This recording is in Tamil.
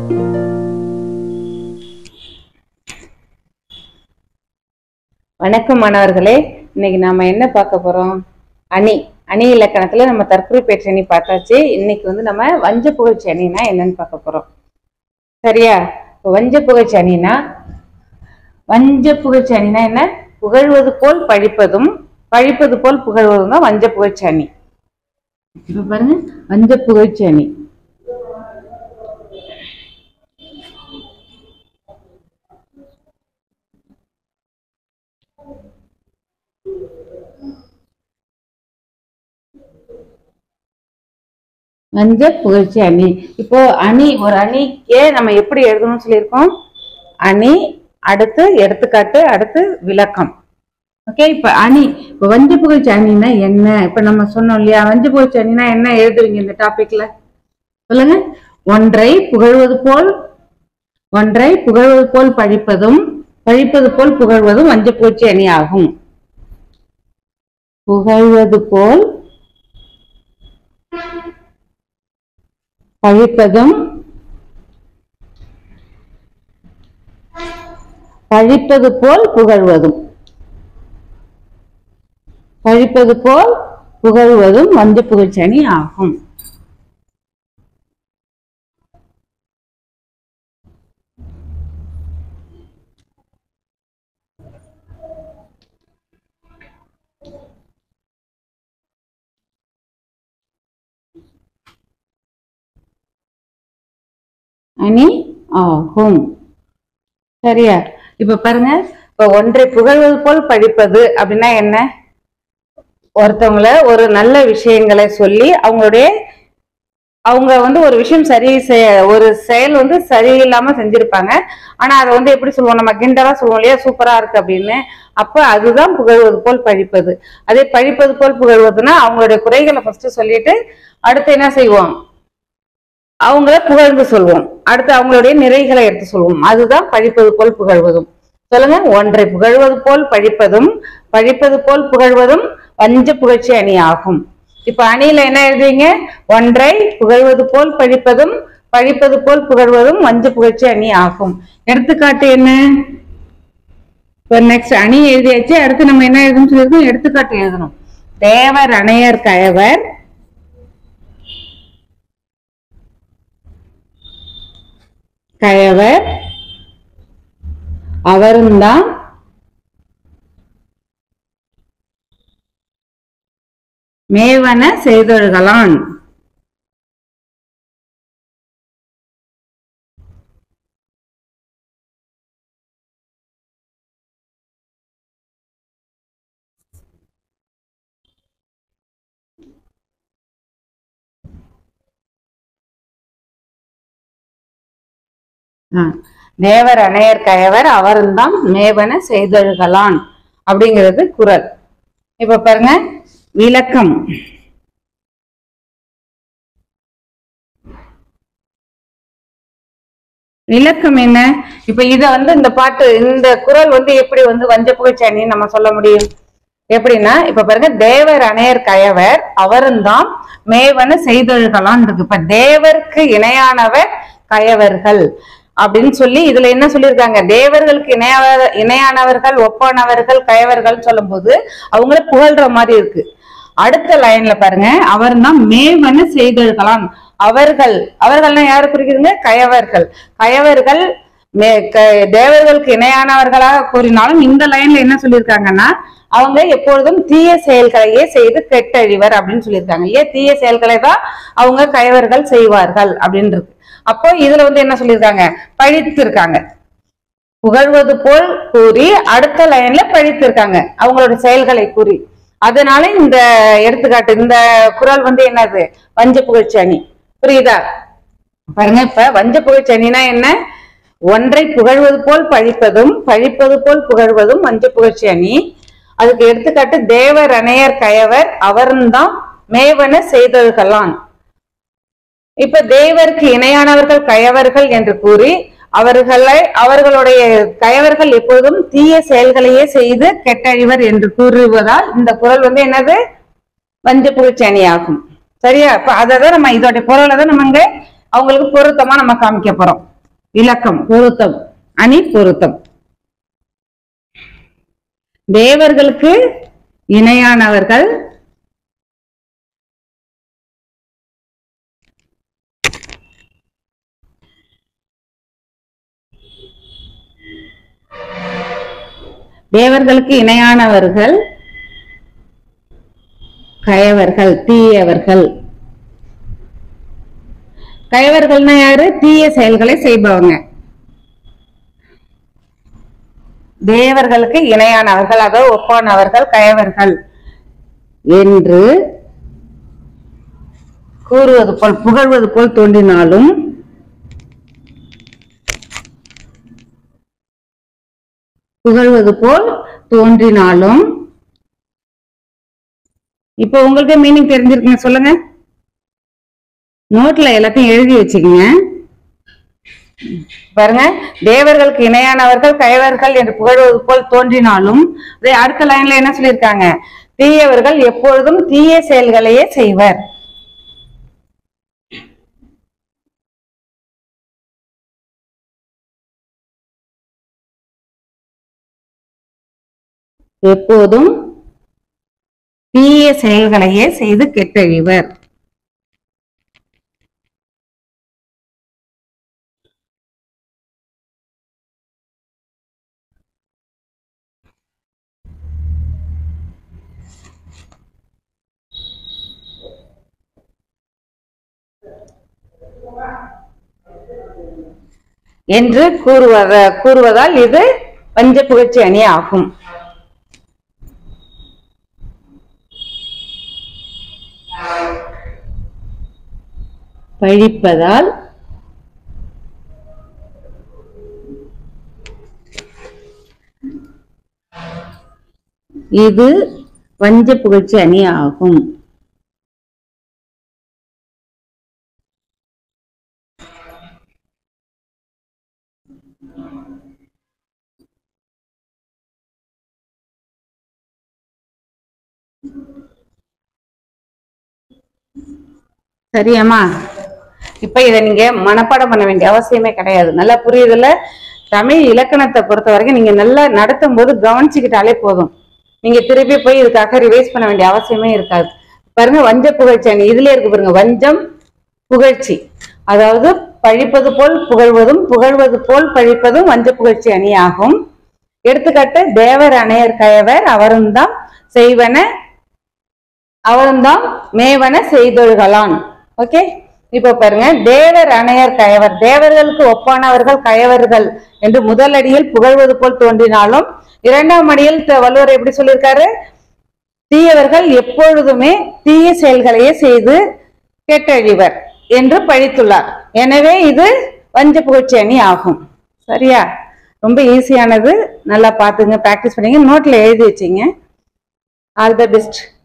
வணக்கம் மாணவர்களே இன்னைக்கு நாம என்ன பார்க்க போறோம் அணி அணி இலக்கணத்துல நம்ம தற்கொலை பேச்சு அணி பார்த்தாச்சு இன்னைக்கு வந்து நம்ம வஞ்ச புகழ்ச்சி அணினா என்னன்னு பார்க்க போறோம் சரியா இப்போ வஞ்ச புகழ்ச்சி அணினா வஞ்ச புகழ்ச்சி அணினா என்ன புகழ்வது போல் பழிப்பதும் பழிப்பது போல் புகழ்வதும் தான் வஞ்ச புகழ்ச்சி அணி இப்ப பாருங்க வஞ்ச புகழ்ச்சி அணி வஞ்ச புகழ்ச்சி அணி இப்போ அணி ஒரு அணிக்கே நம்ம எப்படி எழுதணும்னு சொல்லியிருக்கோம் அணி அடுத்து எடுத்துக்காட்டு அடுத்து விளக்கம் ஓகே இப்ப அணி இப்ப வஞ்ச புகழ்ச்சி அணினா என்ன இப்ப நம்ம சொன்னோம் இல்லையா வஞ்ச புகழ்ச்சி அணினா என்ன எழுதுவீங்க இந்த டாபிக்ல சொல்லுங்க ஒன்றை புகழ்வது போல் ஒன்றை புகழ்வது போல் பழிப்பதும் பழிப்பது போல் புகழ்வதும் வஞ்ச புகழ்ச்சி அணி ஆகும் புகழ்வது போல் பழிப்பதும் பழிப்பது போல் புகழ்வதும் பழிப்பது போல் புகழ்வதும் வஞ்ச புகழ்ச்சி அணி ஆகும் அணி ஆகும் சரியா இப்ப பாருங்க இப்ப ஒன்றை புகழ்வது போல் படிப்பது அப்படின்னா என்ன ஒருத்தவங்கள ஒரு நல்ல விஷயங்களை சொல்லி அவங்களுடைய அவங்க வந்து ஒரு விஷயம் சரி செய்ய ஒரு செயல் வந்து சரியில்லாம செஞ்சிருப்பாங்க ஆனா அதை வந்து எப்படி சொல்லுவோம் நம்ம கிண்டலா சொல்லுவோம் இல்லையா சூப்பரா இருக்கு அப்படின்னு அப்ப அதுதான் புகழ்வது போல் பழிப்பது அதே பழிப்பது போல் புகழ்வதுன்னா அவங்களுடைய குறைகளை ஃபர்ஸ்ட் சொல்லிட்டு அடுத்து என்ன செய்வோம் அவங்கள புகழ்ந்து சொல்வோம் அடுத்து அவங்களுடைய நிறைகளை எடுத்து சொல்வோம் அதுதான் பழிப்பது போல் புகழ்வதும் சொல்லுங்க ஒன்றை புகழ்வது போல் பழிப்பதும் பழிப்பது போல் புகழ்வதும் வஞ்ச புகழ்ச்சி அணி ஆகும் இப்ப அணியில என்ன எழுதுவீங்க ஒன்றை புகழ்வது போல் பழிப்பதும் பழிப்பது போல் புகழ்வதும் வஞ்ச புகழ்ச்சி அணி ஆகும் எடுத்துக்காட்டு என்ன இப்ப நெக்ஸ்ட் அணி எழுதியாச்சு அடுத்து நம்ம என்ன எழுதணும் சொல்லியிருக்கோம் எடுத்துக்காட்டு எழுதணும் தேவர் அணையர் கயவர் கயவர் அவரும்தான் மேவன செய்தொழுகலான் ஆ. தேவர் அணையர் கயவர் அவரும்தான் மேவன செய்தொழுகலான் அப்படிங்கிறது குரல் இப்ப பாருங்க விளக்கம் விளக்கம் என்ன இப்ப இத வந்து இந்த பாட்டு இந்த குரல் வந்து எப்படி வந்து வஞ்ச புகழ்ச்சி நம்ம சொல்ல முடியும் எப்படின்னா இப்ப பாருங்க தேவர் அணையர் கயவர் அவரும்தான் மேவன செய்தொழுகலான் இருக்கு இப்ப தேவருக்கு இணையானவர் கயவர்கள் அப்படின்னு சொல்லி இதுல என்ன சொல்லியிருக்காங்க தேவர்களுக்கு இணையாவ இணையானவர்கள் ஒப்பானவர்கள் கயவர்கள் சொல்லும்போது அவங்கள புகழ்ற மாதிரி இருக்கு அடுத்த லைன்ல பாருங்க அவர் தான் மேவன செய்தொழுகலாம் அவர்கள் அவர்கள்னா யாரு குறிக்குதுங்க கயவர்கள் கயவர்கள் மே க- தேவர்களுக்கு இணையானவர்களாக கூறினாலும் இந்த லைன்ல என்ன சொல்லியிருக்காங்கன்னா அவங்க எப்பொழுதும் தீய செயல்களையே செய்து கெட்டழிவர் அப்படின்னு சொல்லியிருக்காங்க இல்லையா தீய செயல்களை தான் அவங்க கயவர்கள் செய்வார்கள் அப்படின்னு இருக்கு அப்போ இதுல வந்து என்ன சொல்லியிருக்காங்க பழித்திருக்காங்க புகழ்வது போல் கூறி அடுத்த லைன்ல பழித்திருக்காங்க அவங்களோட செயல்களை கூறி அதனால இந்த எடுத்துக்காட்டு இந்த குரல் வந்து என்னது வஞ்ச புகழ்ச்சி அணி புரியுதா பாருங்க இப்ப வஞ்ச புகழ்ச்சி அணினா என்ன ஒன்றை புகழ்வது போல் பழிப்பதும் பழிப்பது போல் புகழ்வதும் வஞ்ச புகழ்ச்சி அணி அதுக்கு எடுத்துக்காட்டு தேவர் அணையர் கயவர் அவர்தான் மேவன செய்தொழுகலான் இப்ப தேவருக்கு இணையானவர்கள் கயவர்கள் என்று கூறி அவர்களை அவர்களுடைய கயவர்கள் எப்போதும் தீய செயல்களையே செய்து கெட்டழிவர் என்று கூறுவதால் இந்த குரல் வந்து என்னது வஞ்ச புகழ்ச்சி அணியாகும் சரியா இப்ப அதை தான் நம்ம இதோட பொருளை தான் நம்ம இங்க அவங்களுக்கு பொருத்தமா நம்ம காமிக்க போறோம் விளக்கம் பொருத்தம் அணி பொருத்தம் தேவர்களுக்கு இணையானவர்கள் தேவர்களுக்கு இணையானவர்கள் கயவர்கள் தீயவர்கள் கயவர்கள்னா யாரு தீய செயல்களை செய்பவங்க தேவர்களுக்கு இணையானவர்கள் அதாவது ஒப்பானவர்கள் கயவர்கள் என்று கூறுவது போல் புகழ்வது போல் தோன்றினாலும் புகழ்வது போல் தோன்றினாலும் இப்போ உங்களுக்கு மீனிங் தெரிஞ்சிருக்குங்க சொல்லுங்க நோட்ல எல்லாத்தையும் எழுதி வச்சுக்கங்க பாருங்க தேவர்களுக்கு இணையானவர்கள் கயவர்கள் என்று புகழ்வது போல் தோன்றினாலும் அதே அடுத்த லைன்ல என்ன சொல்லியிருக்காங்க தீயவர்கள் எப்பொழுதும் தீய செயல்களையே செய்வர் எப்போதும் தீய செயல்களையே செய்து கெட்டழிவர் என்று கூறுவத கூறுவதால் இது பஞ்ச புகழ்ச்சி அணி ஆகும் பழிப்பதால் இது பஞ்ச புகழ்ச்சி அணி ஆகும் சரியாம்மா இப்ப இதை நீங்க மனப்பாடம் பண்ண வேண்டிய அவசியமே கிடையாது நல்லா புரியுதுல்ல தமிழ் இலக்கணத்தை பொறுத்த வரைக்கும் நீங்க நல்லா நடத்தும் போது கவனிச்சுக்கிட்டாலே போதும் நீங்க திருப்பி போய் இதுக்காக ரிவைஸ் பண்ண வேண்டிய அவசியமே இருக்காது பாருங்க வஞ்ச புகழ்ச்சி அணி இதுலயே இருக்கு பாருங்க வஞ்சம் புகழ்ச்சி அதாவது பழிப்பது போல் புகழ்வதும் புகழ்வது போல் பழிப்பதும் வஞ்ச புகழ்ச்சி அணி ஆகும் எடுத்துக்காட்டு தேவர் அணையர் கயவர் அவரும் தான் செய்வன அவன்தான் மேவன செய்தொழுகலான் ஓகே இப்ப பாருங்க தேவர் அணையர் கயவர் தேவர்களுக்கு ஒப்பானவர்கள் கயவர்கள் என்று முதல் அடியில் புகழ்வது போல் தோன்றினாலும் இரண்டாம் அடியில் த- வள்ளுவர் எப்படி சொல்லியிருக்காரு தீயவர்கள் எப்பொழுதுமே தீய செயல்களையே செய்து கெட்டழிவர் என்று பழித்துள்ளார் எனவே இது வஞ்ச புகழ்ச்சி அணி ஆகும் சரியா ரொம்ப ஈஸியானது நல்லா பார்த்துங்க ப்ராக்டிஸ் பண்ணீங்க நோட்ல எழுதி வச்சிங்க ஆல் த பெஸ்ட்